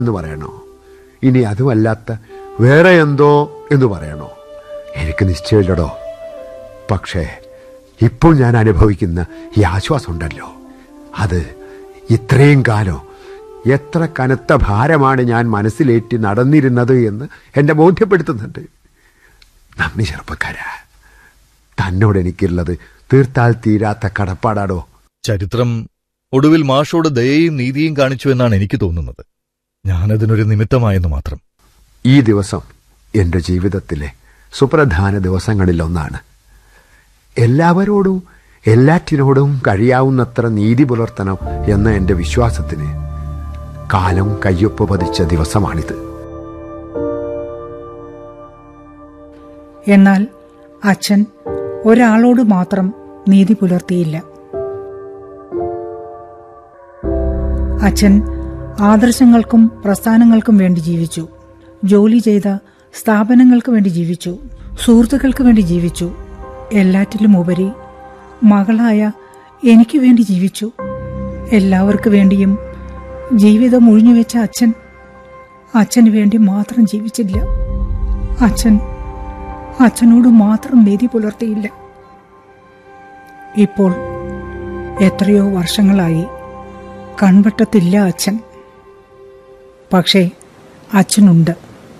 എന്ന് പറയണോ ഇനി അതുമല്ലാത്ത വേറെ എന്തോ എന്ന് പറയണോ എനിക്ക് നിശ്ചയമില്ലടോ പക്ഷേ ഇപ്പോൾ ഞാൻ അനുഭവിക്കുന്ന ഈ ആശ്വാസമുണ്ടല്ലോ അത് ഇത്രയും കാലം എത്ര കനത്ത ഭാരമാണ് ഞാൻ മനസ്സിലേറ്റി നടന്നിരുന്നത് എന്ന് എന്നെ ബോധ്യപ്പെടുത്തുന്നുണ്ട് നന്ദി ചെറുപ്പക്കാരാ തന്നോട് എനിക്കുള്ളത് തീർത്താൽ തീരാത്ത കടപ്പാടാടോ ചരിത്രം ഒടുവിൽ മാഷോട് ദയയും നീതിയും കാണിച്ചു എന്നാണ് എനിക്ക് തോന്നുന്നത് ഞാനതിനൊരു നിമിത്തമായെന്ന് മാത്രം ഈ ദിവസം എൻ്റെ ജീവിതത്തിലെ സുപ്രധാന ദിവസങ്ങളിലൊന്നാണ് എല്ലാവരോടും എല്ലാറ്റിനോടും കഴിയാവുന്നത്ര നീതി പുലർത്തണം എന്ന എൻ്റെ വിശ്വാസത്തിന് കാലം കയ്യൊപ്പ് പതിച്ച ദിവസമാണിത് എന്നാൽ അച്ഛൻ ഒരാളോട് മാത്രം നീതി പുലർത്തിയില്ല അച്ഛൻ ആദർശങ്ങൾക്കും പ്രസ്ഥാനങ്ങൾക്കും വേണ്ടി ജീവിച്ചു ജോലി ചെയ്ത സ്ഥാപനങ്ങൾക്ക് വേണ്ടി ജീവിച്ചു സുഹൃത്തുക്കൾക്ക് വേണ്ടി ജീവിച്ചു എല്ലാറ്റിലും ഉപരി മകളായ എനിക്ക് വേണ്ടി ജീവിച്ചു എല്ലാവർക്കു വേണ്ടിയും ജീവിതം ഒഴിഞ്ഞുവെച്ച അച്ഛൻ അച്ഛന് വേണ്ടി മാത്രം ജീവിച്ചില്ല അച്ഛൻ അച്ഛനോട് മാത്രം നീതി പുലർത്തിയില്ല ഇപ്പോൾ എത്രയോ വർഷങ്ങളായി കൺവട്ടത്തില്ല അച്ഛൻ പക്ഷേ അച്ഛനുണ്ട്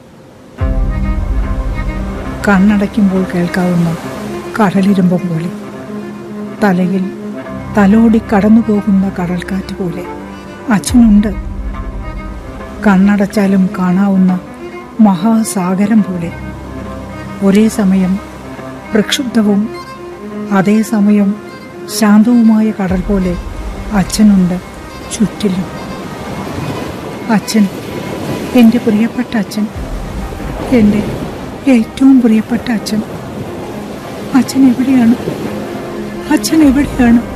കണ്ണടയ്ക്കുമ്പോൾ കേൾക്കാവുന്ന കടലിരുമ്പം പോലെ തലയിൽ തലോടി കടന്നുപോകുന്ന കടൽക്കാറ്റ് പോലെ അച്ഛനുണ്ട് കണ്ണടച്ചാലും കാണാവുന്ന മഹാസാഗരം പോലെ ഒരേ സമയം പ്രക്ഷുബ്ധവും അതേസമയം ശാന്തവുമായ കടൽ പോലെ അച്ഛനുണ്ട് ചുറ്റിലും അച്ഛൻ എൻ്റെ പ്രിയപ്പെട്ട അച്ഛൻ എൻ്റെ ഏറ്റവും പ്രിയപ്പെട്ട അച്ഛൻ അച്ഛൻ എവിടെയാണ് അച്ഛൻ എവിടെയാണ്